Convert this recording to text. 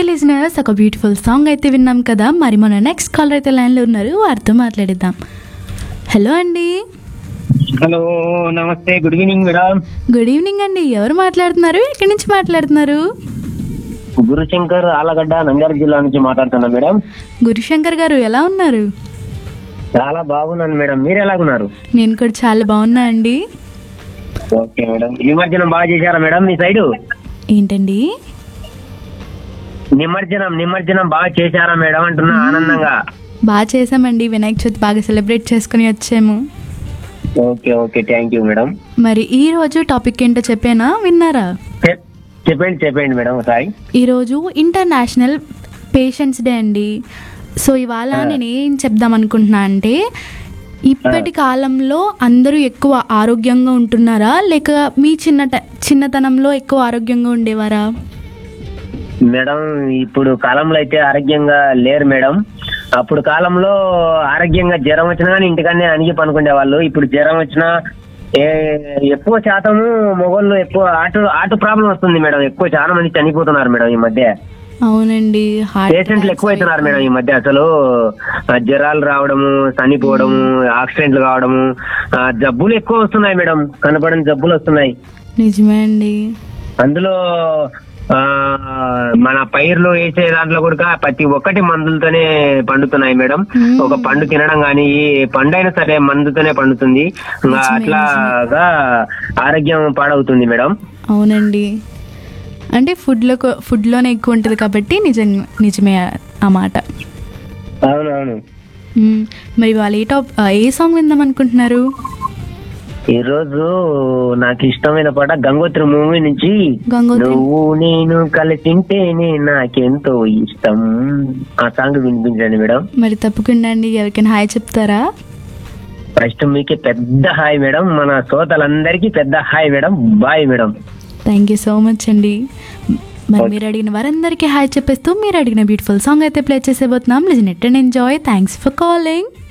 Listeners ఒక beautiful song అయితే విన్నాం కదా మరి మన నెక్స్ట్ కాలర్ అయితే లైన్లో ఉన్నారు వారితో మాట్లాడిద్దాం హలో అండి హలో నమస్తే good evening madam good evening అండి ఎవరు మాట్లాడుతున్నారు ఎక్కడి నుంచి మాట్లాడుతున్నారు గురుశంకర్ ఆలగడ్డ నంద్యాల జిల్లా నుంచి మాట్లాడుతున్నా మేడం గురుశంకర్ గారు ఎలా ఉన్నారు చాలా బాగున్నాను మేడం మీరు ఎలాగున్నారు నేను కూడా చాలా బాగున్నా అండి ఓకే మేడం నిమజ్జనం బాగా చేశారా మేడం మీ సైడు ఏంటండి నిమజ్జనం నిమజ్జనం బాగా చేశారా మేడం అంటున్నా ఆనందంగా బాగా చేసామండి వినాయక చవితి బాగా సెలబ్రేట్ చేసుకుని వచ్చాము okay okay thank you madam మరి ఈ రోజు టాపిక్ ఏంటో చెప్పేనా విన్నారా చెప్- చెప్పండి చెప్పండి మేడం ఒకసారి ఈరోజు ఇంటర్నేషనల్ పేషెంట్స్ డే అండి సో ఇవాళ నేను ఏం చెప్దాం అనుకుంటున్నా అంటే ఇప్పటి కాలంలో అందరూ ఎక్కువ ఆరోగ్యంగా ఉంటున్నారా లేక మీ చిన్న చిన్నతనంలో ఎక్కువ ఆరోగ్యంగా ఉండేవారా మేడం ఇప్పుడు కాలంలో అయితే ఆరోగ్యంగా లేరు మేడం అప్పుడు కాలంలో ఆరోగ్యంగా జ్వరం వచ్చినా కానీ ఇంటికనే అణిగి పనుకునే వాళ్ళు ఇప్పుడు జ్వరం వచ్చినా ఏ ఎక్కువ శాతము మొగోళ్ళు ఎక్కువ ఆటు ఆటు ప్రాబ్లం వస్తుంది మేడం ఎక్కువ చాలా మంది చనిపోతున్నారు మేడం ఈ మధ్య అవునండి హార్ట్ పేషెంట్లు ఎక్కువ అవుతున్నారు మేడం ఈ మధ్య అసలు ఆ, జ్వరాలు రావడము చనిపోవడము యాక్సిడెంట్లు కావడము ఆ, జబ్బులు ఎక్కువ వస్తున్నాయి మేడం కనపడని జబ్బులు వస్తున్నాయి నిజమే అండి అందులో ఆ మన పైర్లు వేసే దాంట్లో కూడా ప్రతి ఒక్కటి మందులతోనే పండుతున్నాయి మేడం మ్మ్. ఒక పండు తినడం కానీ ఏ పండు అయినా సరే మందుతోనే పండుతుంది ఇంకా నిజమే, అట్లాగా ఆరోగ్యం పాడవుతుంది మేడం అవునండి అంటే ఫుడ్లో ఫుడ్లోనే ఎక్కువ ఉంటుంది కాబట్టి నిజం నిజమే ఆ మాట అవునవును మ్మ్. మరి వాళ్ళు ఏ టాప్ ఏ సాంగ్ విందాం అనుకుంటున్నారు ఈ రోజు నాకు ఇష్టమైన పాట గంగోత్రి మూవీ నుంచి గంగోత్రి నువ్వు నేను కలిసింటేనే నాకెంతో ఇష్టం ఆ సాంగ్ వినిపించండి మేడం మరి తప్పకుండా అండి ఎవరికైనా హాయ్ చెప్తారా ఫస్ట్ మీకే పెద్ద హాయ్ మేడం మన శ్రోతలందరికీ పెద్ద hi madam bye madam thank you so much అండి మరి మీరు అడిగిన వారందరికీ హాయ్ చెప్పేస్తూ మీరు అడిగిన బ్యూటిఫుల్ సాంగ్ అయితే ప్లే చేసేబోతున్నాం listen it and enjoy thanks for calling